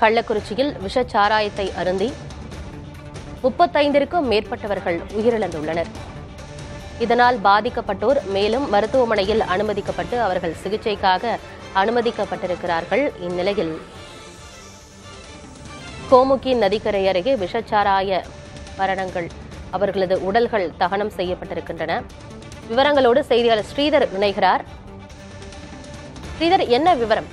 கள்ளக்குறிச்சியில் விஷச்சாராயத்தை அருந்தி முப்பத்தைந்திற்கும் மேற்பட்டவர்கள் உயிரிழந்துள்ளனர் இதனால் பாதிக்கப்பட்டோர் மேலும் மருத்துவமனையில் அனுமதிக்கப்பட்டு அவர்கள் சிகிச்சைக்காக அனுமதிக்கப்பட்டிருக்கிறார்கள் இந்நிலையில் கோமுகி நதிக்கரை அருகே விஷச்சாராய மரணங்கள் அவர்களது உடல்கள் தகனம் செய்யப்பட்டிருக்கின்றன விவரங்களோடு செய்தியாளர் ஸ்ரீதர் இணைகிறார் ஸ்ரீதர் என்ன விவரம்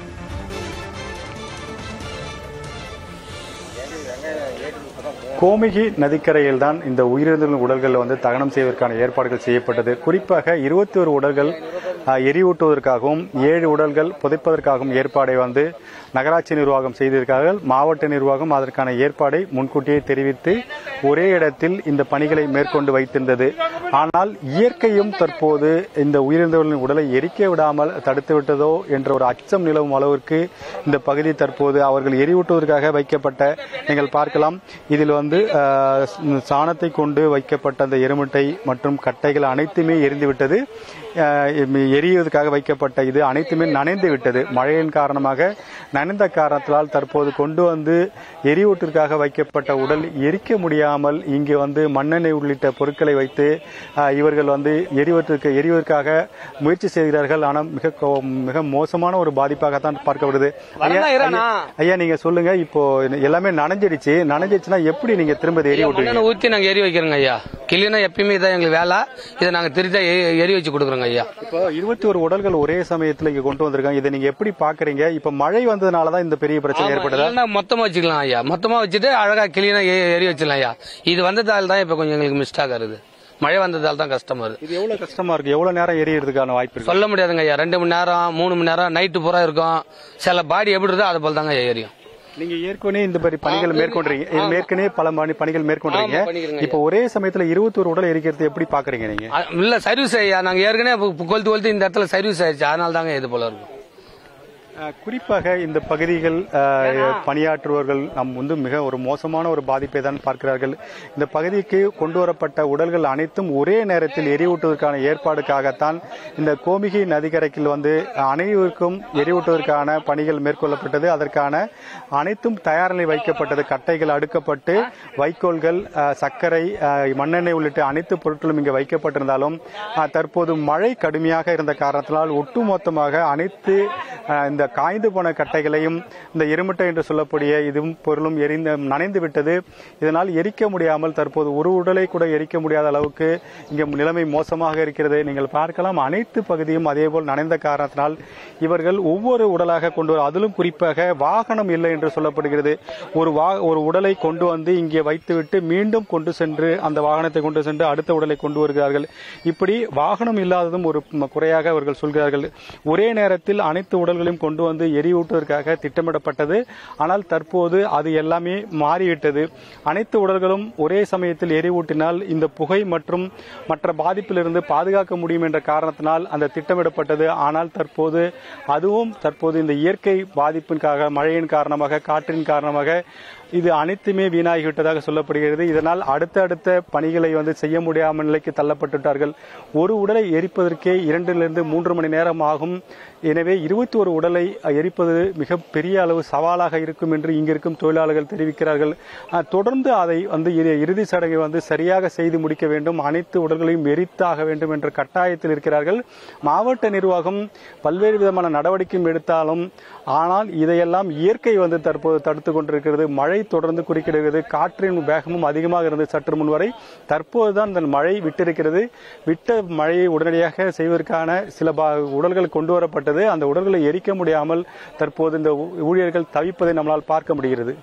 கோமிகி நதிக்கரையில் தான் இந்த உயிரிழந்தவர்களின் உடல்கள் வந்து தகனம் செய்வதற்கான ஏற்பாடுகள் செய்யப்பட்டது குறிப்பாக இருபத்தி ஒரு உடல்கள் அஹ், எரியூட்டுவதற்காகவும் ஏழு உடல்கள் புதைப்பதற்காகவும் ஏற்பாடை வந்து நகராட்சி நிர்வாகம் செய்திருக்கிறார்கள் மாவட்ட நிர்வாகம் அதற்கான ஏற்பாடை முன்கூட்டியே தெரிவித்து ஒரே இடத்தில் இந்த பணிகளை மேற்கொண்டு வைத்திருந்தது ஆனால் இயற்கையும் தற்போது இந்த உயிரிழந்தவர்களின் உடலை எரிக்க விடாமல் தடுத்து விட்டதோ என்ற ஒரு அச்சம் நிலவும் அளவிற்கு இந்த பகுதி தற்போது அவர்கள் எரிவூட்டுவதற்காக வைக்கப்பட்ட நீங்கள் பார்க்கலாம் இதில் வந்து அஹ், சாணத்தை கொண்டு வைக்கப்பட்ட அந்த எருமட்டை மற்றும் கட்டைகள் அனைத்துமே எரிந்துவிட்டது அஹ், எரிவதற்காக வைக்கப்பட்ட இது அனைத்துமே நனைந்து விட்டது மழையின் காரணமாக நனைந்த காரணத்தால் தற்போது கொண்டு வந்து எரிவூட்டிற்காக வைக்கப்பட்ட உடல் எரிக்க முடியாமல் இங்கு வந்து மண்ணெண்ணெய் உள்ளிட்ட பொருட்களை வைத்து அஹ், இவர்கள் வந்து எரிவதற்கு எரிவதற்காக முயற்சி செய்கிறார்கள் ஆனால் மிக கோ- மிக மோசமான ஒரு பாதிப்பாகத்தான் பார்க்கப்படுது ஐயா, வரலாம் இறானா? ஐயா நீங்க சொல்லுங்க இப்போ எல்லாமே நனைஞ்சிடுச்சு நனைஞ்சிடுச்சுன்னா எப்படி நீங்க திரும்ப இதை எரி விட்டுருவீங்க மண்ணெண்ணெய் ஊத்தி நாங்க எரி வைக்கிறோங்க ஐயா கிளீனா எப்பயுமே இதான் எங்களுக்கு வேலை இதை நாங்க திருத்தா எ- எரி வச்சு கொடுக்குறோங்க ஐயா இப்போ இருபத்தி ஒரு உடல்கள் ஒரே சமயத்துல இங்க கொண்டு வந்திருக்காங்க இதை நீங்க எப்படி பாக்குறீங்க இப்ப மழை வந்ததுனால தான் இந்த பெரிய பிரச்சனை ஏற்பட்டதா இல்லைன்னா மொத்தமா வச்சுக்கலாம் ஐயா மொத்தமா வச்சுட்டு அழகா கிளீனா எ- எரி வச்சிடலாம் ஐயா இது வந்ததால தான் இப்ப கொஞ்சம் எங்களுக்கு மிஸ்டேக் ஆகுது மழை வந்ததால தான் கஷ்டமா இருக்கு இது எவ்வளவு கஷ்டமா இருக்கு எவ்வளவு நேரம் எரியறதுக்கான வாய்ப்பு இருக்கு சொல்ல முடியாதுங்க ஐயா ரெண்டு மணி நேரம் மூணு மணி நேரம் நைட்டு பூரா இருக்கும் சில பாடி எப்படி இருக்கோ அது போல தாங்க ஐயா எரியும் நீங்க ஏற்கனவே இந்த மாதிரி பணிகள் மேற்கொண்டீங்க இது ஏற்கனவே பல மணி- பணிகள் மேற்கொண்டீங்க ஆமா, பண்ணிக்கிறேங்க இப்போ ஒரே சமயத்துல இருபத்தி ஒரு உடல் எரிக்கிறது எப்படி பாக்குறீங்க நீங்க அ- இல்ல சர்வீஸ் ஐயா நாங்க ஏற்கனவே கொளுத்து கொளுத்து இந்த இடத்துல சர்வீஸ் ஆயிடுச்சு அதனால தாங்க இது போல இருக்கும் அஹ், குறிப்பாக இந்த பகுதிகள் அஹ், பணியாற்றுபவர்கள் நம் வந்து மிக ஒரு மோசமான ஒரு பாதிப்பை தான் பார்க்கிறார்கள் இந்த பகுதிக்கு கொண்டு வரப்பட்ட உடல்கள் அனைத்தும் ஒரே நேரத்தில் எரிவூட்டுவதற்கான ஏற்பாடுக்காகத்தான் இந்த கோமிகை நதிக்கரைக்கில் வந்து அனைவருக்கும் எரிவூட்டுவதற்கான பணிகள் மேற்கொள்ளப்பட்டது அதற்கான அனைத்தும் தயார் நிலை வைக்கப்பட்டது கட்டைகள் அடுக்கப்பட்டு வைக்கோல்கள் அஹ், சர்க்கரை அஹ், மண்ணெண்ணெய் உள்ளிட்ட அனைத்து பொருட்களும் இங்கு வைக்கப்பட்டிருந்தாலும் அஹ், தற்போது மழை கடுமையாக இருந்த காரணத்தினால் ஒட்டுமொத்தமாக அனைத்து அஹ், இந்த காய்ந்து போன கட்டைகளையும் இந்த எருமட்டை என்று சொல்லக்கூடிய இதுவும் பொருளும் எரிந்து நனைந்து விட்டது இதனால் எரிக்க முடியாமல் தற்போது ஒரு உடலை கூட எரிக்க முடியாத அளவுக்கு இங்கே நிலைமை மோசமாக இருக்கிறது நீங்கள் பார்க்கலாம் அனைத்து பகுதியும் அதேபோல் நனைந்த காரணத்தினால் இவர்கள் ஒவ்வொரு உடலாக கொண்டு வர அதிலும் குறிப்பாக வாகனம் இல்லை என்று சொல்லப்படுகிறது ஒரு வா ஒரு உடலை கொண்டு வந்து இங்கே வைத்துவிட்டு மீண்டும் கொண்டு சென்று அந்த வாகனத்தை கொண்டு சென்று அடுத்த உடலை கொண்டு வருகிறார்கள் இப்படி வாகனம் இல்லாததும் ஒரு ம- குறையாக அவர்கள் சொல்கிறார்கள் ஒரே நேரத்தில் அனைத்து உடல்களையும் கொண்டு வந்து எரியூட்டுவதற்காக திட்டமிடப்பட்டது ஆனால் தற்போது அது எல்லாமே மாறிவிட்டது அனைத்து உடல்களும் ஒரே சமயத்தில் எரிவூட்டினால் இந்த புகை மற்றும் மற்ற பாதிப்பிலிருந்து பாதுகாக்க முடியும் என்ற காரணத்தினால் அந்த திட்டமிடப்பட்டது ஆனால் தற்போது அதுவும் தற்போது இந்த இயற்கை பாதிப்பின்காக மழையின் காரணமாக காற்றின் காரணமாக இது அனைத்துமே வீணாகிவிட்டதாக சொல்லப்படுகிறது இதனால் அடுத்தடுத்த பணிகளை வந்து செய்ய முடியாமல் நிலைக்கு தள்ளப்பட்டுவிட்டார்கள் ஒரு உடலை எரிப்பதற்கே இரண்டிலிருந்து மூன்று மணி நேரம் ஆகும் எனவே இருபத்தி ஒரு உடலை எரிப்பது மிக பெரிய அளவு சவாலாக இருக்கும் என்று இங்கிருக்கும் தொழிலாளர்கள் தெரிவிக்கிறார்கள் அஹ், தொடர்ந்து அதை வந்து இறு- இறுதி சடங்கை வந்து சரியாக செய்து முடிக்க வேண்டும் அனைத்து உடல்களையும் எரித்தாக வேண்டும் என்ற கட்டாயத்தில் இருக்கிறார்கள் மாவட்ட நிர்வாகம் பல்வேறு விதமான நடவடிக்கையும் எடுத்தாலும் ஆனால் இதையெல்லாம் இயற்கை வந்து தற்போது தடுத்து கொண்டிருக்கிறது மழை தொடர்ந்து குறுக்கிடுகிறது காற்றின் வேகமும் அதிகமாக இருந்தது சற்று முன் வரை தற்போதுதான் இந்த மழை விட்டிருக்கிறது விட்ட மழையை உடனடியாக செய்வதற்கான சில பா- உடல்கள் கொண்டு வரப்பட்டது அந்த உடல்களை எரிக்க முடியாமல் தற்போது இந்த ஊ- ஊழியர்கள் தவிப்பதை நம்மளால் பார்க்க முடிகிறது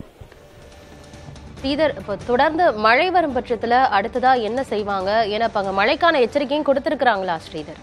ஸ்ரீதர் இப்போ தொடர்ந்து மழை வரும் பட்சத்துல அடுத்ததா என்ன செய்வாங்க ஏன்னா இப்ப அங்க மழைக்கான எச்சரிக்கையும் கொடுத்திருக்கிறாங்களா ஸ்ரீதர்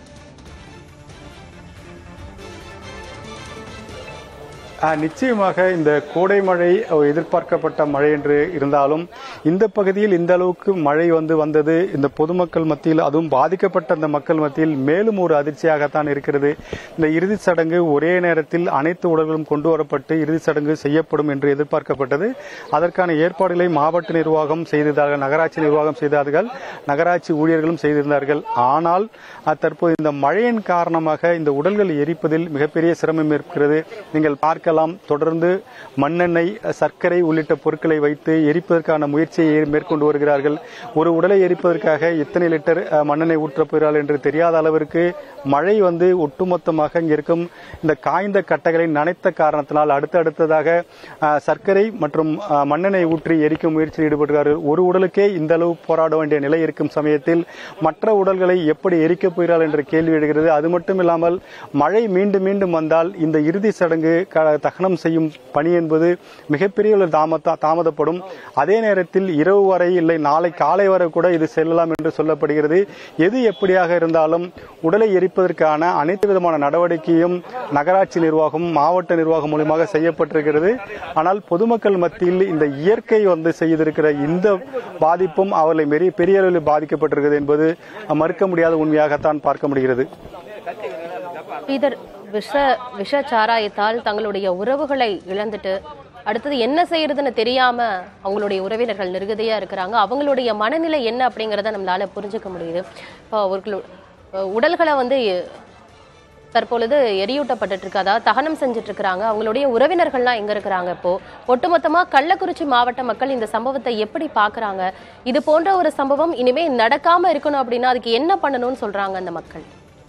ஆ, நிச்சயமாக இந்த கோடை மழை அஹ், எதிர்பார்க்கப்பட்ட மழை என்று இருந்தாலும் இந்த பகுதியில் இந்த அளவுக்கு மழை வந்து வந்தது இந்த பொதுமக்கள் மத்தியில் அதுவும் பாதிக்கப்பட்ட அந்த மக்கள் மத்தியில் மேலும் ஒரு அதிர்ச்சியாகத்தான் இருக்கிறது இந்த இறுதிச் சடங்கு ஒரே நேரத்தில் அனைத்து உடல்களும் கொண்டு வரப்பட்டு இறுதிச் சடங்கு செய்யப்படும் என்று எதிர்பார்க்கப்பட்டது அதற்கான ஏற்பாடுகளை மாவட்ட நிர்வாகம் செய்திருந்தார்கள் நகராட்சி நிர்வாகம் செய்தார்கள் நகராட்சி ஊழியர்களும் செய்திருந்தார்கள் ஆனால் அஹ், தற்போது இந்த மழையின் காரணமாக இந்த உடல்கள் எரிப்பதில் மிகப்பெரிய சிரமம் இருக்கிறது நீங்கள் பார்க்கலாம் பார்க்கலாம் தொடர்ந்து மண்ணெண்ணெய் சர்க்கரை உள்ளிட்ட பொருட்களை வைத்து எரிப்பதற்கான முயற்சியை மேற்கொண்டு வருகிறார்கள் ஒரு உடலை எரிப்பதற்காக எத்தனை லிட்டர் அஹ், மண்ணெண்ணெய் ஊற்றப் போகிறார்கள் என்று தெரியாத அளவிற்கு மழை வந்து ஒட்டுமொத்தமாக இங்க இருக்கும் இந்த காய்ந்த கட்டைகளை நனைத்த காரணத்தினால் அடுத்தடுத்ததாக அஹ், சர்க்கரை மற்றும் அஹ், மண்ணெண்ணெய் ஊற்றி எரிக்கும் முயற்சியில் ஈடுபடுகிறார்கள் ஒரு உடலுக்கே இந்த அளவு போராட வேண்டிய நிலை இருக்கும் சமயத்தில் மற்ற உடல்களை எப்படி எரிக்கப் போகிறார்கள் என்ற கேள்வி எழுகிறது அது மட்டும் இல்லாமல் மழை மீண்டும் மீண்டும் வந்தால் இந்த இறுதி சடங்கு க- தகனம் செய்யும் பணி என்பது மிகப்பெரிய ஒரு தாமத தாமதப்படும் அதே நேரத்தில் இரவு வரை இல்லை நாளை காலை வரை கூட இது செல்லலாம் என்று சொல்லப்படுகிறது எது எப்படியாக இருந்தாலும் உடலை எரிப்பதற்கான அனைத்து விதமான நடவடிக்கையும் நகராட்சி நிர்வாகம் மாவட்ட நிர்வாகம் மூலமாக செய்யப்பட்டிருக்கிறது ஆனால் பொதுமக்கள் மத்தியில் இந்த இயற்கை வந்து செய்திருக்கிற இந்த பாதிப்பும் அவர்களை பெரிய பெரிய அளவில் பாதிக்கப்பட்டிருக்கிறது என்பது மறுக்க முடியாத உண்மையாகத்தான் பார்க்க முடிகிறது ஸ்ரீதர் விஷ விஷ சாராயத்தால் தங்களுடைய உறவுகளை இழந்துட்டு அடுத்தது என்ன செய்யறதுன்னு தெரியாம அவங்களுடைய உறவினர்கள் நிருகதையா இருக்கிறாங்க அவங்களுடைய மனநிலை என்ன அப்படிங்கறத நம்மளால புரிஞ்சுக்க முடியுது இப்போ அவர்களு அஹ் உடல்களை வந்து தற்பொழுது எரியூட்டப்பட்டு இருக்கு அதாவது தகனம் செஞ்சுட்டு இருக்கிறாங்க அவங்களுடைய உறவினர்கள்லாம் எங்க இருக்கிறாங்க இப்போ ஒட்டுமொத்தமா கள்ளக்குறிச்சி மாவட்ட மக்கள் இந்த சம்பவத்தை எப்படி பாக்குறாங்க இது போன்ற ஒரு சம்பவம் இனிமே நடக்காம இருக்கணும் அப்படின்னா அதுக்கு என்ன பண்ணணும்னு சொல்றாங்க அந்த மக்கள்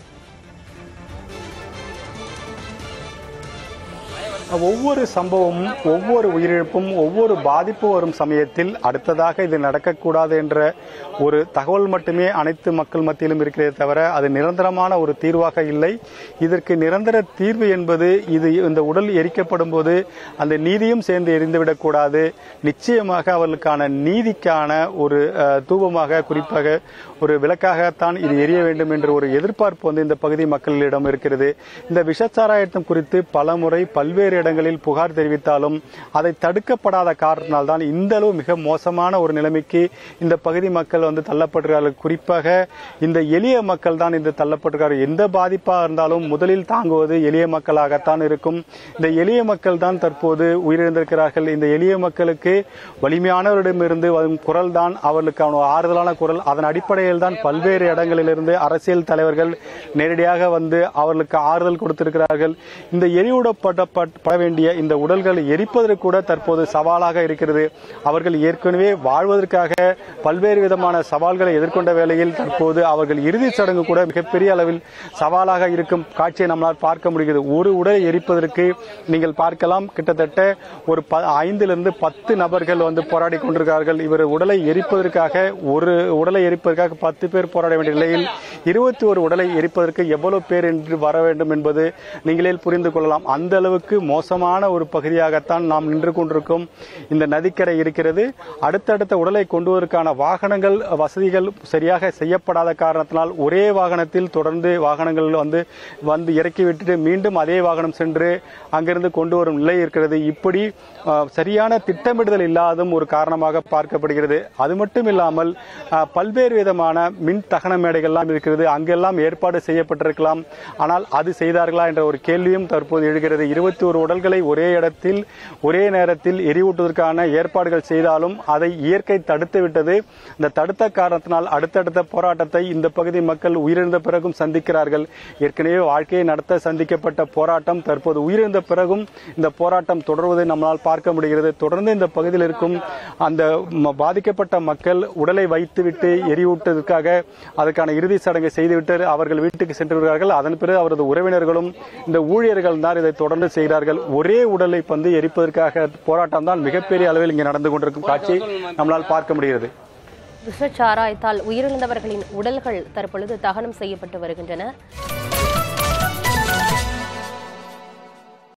ஒவ்வொரு சம்பவமும் ஒவ்வொரு உயிரிழப்பும் ஒவ்வொரு பாதிப்பு வரும் சமயத்தில் அடுத்ததாக இது நடக்கக்கூடாது என்ற ஒரு தகவல் மட்டுமே அனைத்து மக்கள் மத்தியிலும் இருக்கிறதே தவிர அது நிரந்தரமான ஒரு தீர்வாக இல்லை இதற்கு நிரந்தர தீர்வு என்பது இது இந்த உடல் எரிக்கப்படும் போது அந்த நீதியும் சேர்ந்து எரிந்துவிடக்கூடாது நிச்சயமாக அவர்களுக்கான நீதிக்கான ஒரு அஹ், தூபமாக குறிப்பாக ஒரு விளக்காகத்தான் இது எரிய வேண்டும் என்ற ஒரு எதிர்பார்ப்பு வந்து இந்த பகுதி மக்களிடம் இருக்கிறது இந்த விஷச்சாராயத்தம் குறித்து பலமுறை பல்வேறு இடங்களில் புகார் தெரிவித்தாலும் அதை தடுக்கப்படாத காரணத்தினால் தான் இந்த அளவு மிக மோசமான ஒரு நிலைமைக்கு இந்த பகுதி மக்கள் வந்து தள்ளப்படுகிறார்கள் குறிப்பாக இந்த எளிய மக்கள் தான் இந்த தள்ளப்படுகிறார்கள் எந்த பாதிப்பாக இருந்தாலும் முதலில் தாங்குவது எளிய மக்களாகத்தான் இருக்கும் இந்த எளிய மக்கள் தான் தற்போது உயிரிழந்திருக்கிறார்கள் இந்த எளிய மக்களுக்கு வலிமையானவரிடமிருந்து வரும் குரல் தான் அவர்களுக்கான ஆறுதலான குரல் அதன் அடிப்படையில் தான் பல்வேறு இடங்களிலிருந்து அரசியல் தலைவர்கள் நேரடியாக வந்து அவர்களுக்கு ஆறுதல் கொடுத்திருக்கிறார்கள் இந்த எரியூடப்பட பட வேண்டிய இந்த உடல்களை எரிப்பதற்கு கூட தற்போது சவாலாக இருக்கிறது அவர்கள் ஏற்கனவே வாழ்வதற்காக பல்வேறு விதமான சவால்களை எதிர்கொண்ட வேளையில் தற்போது அவர்கள் இறுதிச் சடங்கு கூட மிகப்பெரிய அளவில் சவாலாக இருக்கும் காட்சியை நம்மளால் பார்க்க முடிகிறது ஒரு உடலை எரிப்பதற்கு நீங்கள் பார்க்கலாம் கிட்டத்தட்ட ஒரு ப- ஐந்திலிருந்து பத்து நபர்கள் வந்து போராடி கொண்டிருக்கிறார்கள் இவர் உடலை எரிப்பதற்காக ஒரு உடலை எரிப்பதற்காக பத்து பேர் போராட வேண்டிய நிலையில் இருபத்தி ஒரு உடலை எரிப்பதற்கு எவ்வளவு பேர் என்று வர வேண்டும் என்பது நீங்களே புரிந்து கொள்ளலாம் அந்த அளவுக்கு மோசமான ஒரு பகுதியாகத்தான் நாம் நின்று கொண்டிருக்கும் இந்த நதிக்கரை இருக்கிறது அடுத்தடுத்த உடலை கொண்டுவதற்கான வாகனங்கள் வசதிகள் சரியாக செய்யப்படாத காரணத்தினால் ஒரே வாகனத்தில் தொடர்ந்து வாகனங்கள் வந்து வந்து இறக்கி விட்டுட்டு மீண்டும் அதே வாகனம் சென்று அங்கிருந்து கொண்டு வரும் நிலை இருக்கிறது இப்படி அஹ், சரியான திட்டமிடுதல் இல்லாதும் ஒரு காரணமாக பார்க்கப்படுகிறது அது மட்டும் இல்லாமல் அஹ், பல்வேறு விதமான மின் தகன மேடைகள்லாம் இருக்கிறது அங்கெல்லாம் ஏற்பாடு செய்யப்பட்டிருக்கலாம் ஆனால் அது செய்தார்களா என்ற ஒரு கேள்வியும் தற்போது எழுகிறது இருபத்தி ஒரு உடல்களை ஒரே இடத்தில் ஒரே நேரத்தில் எரிவூட்டுவதற்கான ஏற்பாடுகள் செய்தாலும் அதை இயற்கை தடுத்து விட்டது இந்த தடுத்த காரணத்தினால் அடுத்தடுத்த போராட்டத்தை இந்த பகுதி மக்கள் உயிரிழந்த பிறகும் சந்திக்கிறார்கள் ஏற்கனவே வாழ்க்கையை நடத்த சந்திக்கப்பட்ட போராட்டம் தற்போது உயிரிழந்த பிறகும் இந்த போராட்டம் தொடர்வதை நம்மால் பார்க்க முடிகிறது தொடர்ந்து இந்த பகுதியில் இருக்கும் அந்த ம- பாதிக்கப்பட்ட மக்கள் உடலை வைத்துவிட்டு எரியூட்டுவதற்காக அதற்கான இறுதி சடங்கை செய்துவிட்டு அவர்கள் வீட்டுக்கு சென்று வருகிறார்கள் அதன் பிறகு அவரது உறவினர்களும் இந்த ஊழியர்கள் தான் இதை தொடர்ந்து செய்கிறார்கள் ஒரே உடலை வந்து எரிப்பதற்காக போராட்டம் தான் மிகப்பெரிய அளவில் இங்கே நடந்து கொண்டிருக்கும் காட்சி நம்மளால் பார்க்க முடிகிறது விஷச்சாராயத்தால் உயிரிழந்தவர்களின் உடல்கள் தற்பொழுது தகனம் செய்யப்பட்டு வருகின்றன